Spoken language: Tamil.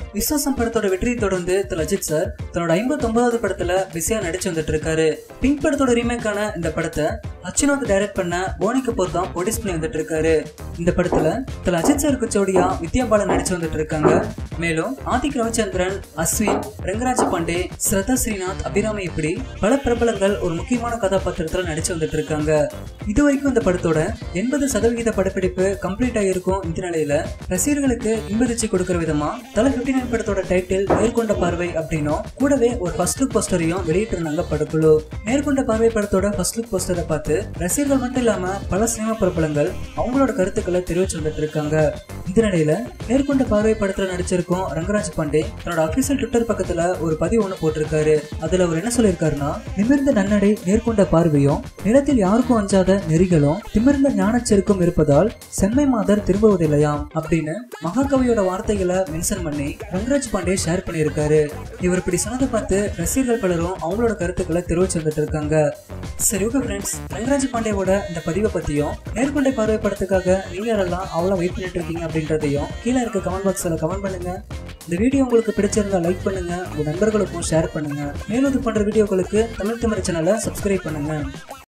விஸ்வாசம் படத்தோட வெற்றியை தொடர்ந்து திரு அஜித் சார் தன்னோட ஐம்பத்தொன்பதாவது படத்துல பிஸியா நடிச்சு வந்துட்டு இருக்காரு பிங்க் படத்தோட ரீமேக்கான இந்த படத்தை அச்சுனாத் டைரக்ட் பண்ண போனி கபூர் தான் ப்ரொடியூஸ் பண்ணி வந்துட்டு இருக்காரு இந்த படத்துல திரு அஜித் சாருக்கு ஜோடியா வித்யா பாலன் நடிச்சு வந்துட்டு இருக்காங்க மேலும் ஆதிக் ரவிச்சந்திரன் அஸ்வின் ரங்கராஜ் பாண்டே ஸ்ரதா ஸ்ரீநாத் அபிராமி இப்படி பல பிரபலங்கள் ஒரு முக்கியமான கதாபாத்திரத்துல நடிச்சு வந்துட்டு இருக்காங்க இது வரைக்கும் இந்த படத்தோட எண்பது சதவிகித படப்பிடிப்பு கம்ப்ளீட் ஆகிருக்கும் இந்த நிலையில ரசிகர்களுக்கு இன்பதிச்சு கொடுக்கிற விதமா தலை பிப்டி நைன் படத்தோட டைட்டில் நேர்கொண்ட பார்வை அப்படின்னும் கூடவே ஒரு ஃபர்ஸ்ட் லுக் போஸ்டரையும் வெளியிட்டிருந்தாங்க படக்குழு நேர்கொண்ட பார்வை படத்தோட ஃபர்ஸ்ட் லுக் போஸ்டரை பார்த்து ரசிகர்கள் மட்டும் இல்லாம பல சினிமா பிரபலங்கள் அவங்களோட கருத்துக்களை தெரிவிச்சு வந்துட்டு இருக்காங்க இந்த நிலையில நேர்கொண்ட பார்வை படத்துல நடிச்சிருக்கும் ரங்கராஜ் பாண்டே தன்னோட அபிஷியல் ட்விட்டர் பக்கத்துல ஒரு பதிவு ஒண்ணு போட்டிருக்காரு அதுல அவர் என்ன சொல்லியிருக்காருன்னா நிமிர்ந்த நன்னடை நேர்கொண்ட பார்வையும் நிலத்தில் யாருக்கும் அஞ்சாத நெறிகளும் திமிர்ந்த ஞானச்செருக்கும் இருப்பதால் செம்மை மாதர் திரும்புவதில்லையாம் அப்படின்னு மகாகவியோட வார்த்தைகளை மென்ஷன் பண்ணி ரங்கராஜ் பாண்டே ஷேர் பண்ணியிருக்காரு இவர் இப்படி சொன்னதை பார்த்து ரசிகர்கள் பலரும் அவங்களோட கருத்துக்களை தெரிவிச்சு வந்துட்டு இருக்காங்க சரி ஓகே ஃப்ரெண்ட்ஸ் ரங்கராஜ் பாண்டேவோட இந்த பதிவை பத்தியும் நேர்கொண்டை பார்வை படத்துக்காக நீங்க யாரெல்லாம் அவ்வளோ வெயிட் பண்ணிட்டு இருக்கீங்க அப்படின்றதையும் கீழே இருக்க கமெண்ட் பாக்ஸில் கமெண்ட் பண்ணுங்க இந்த வீடியோ உங்களுக்கு பிடிச்சிருந்தா லைக் பண்ணுங்க உங்க நண்பர்களுக்கும் ஷேர் பண்ணுங்க மேலும் இது போன்ற வீடியோக்களுக்கு தமிழ் தமிழ் சேனலை சப்ஸ்கிரைப் பண்ணுங்க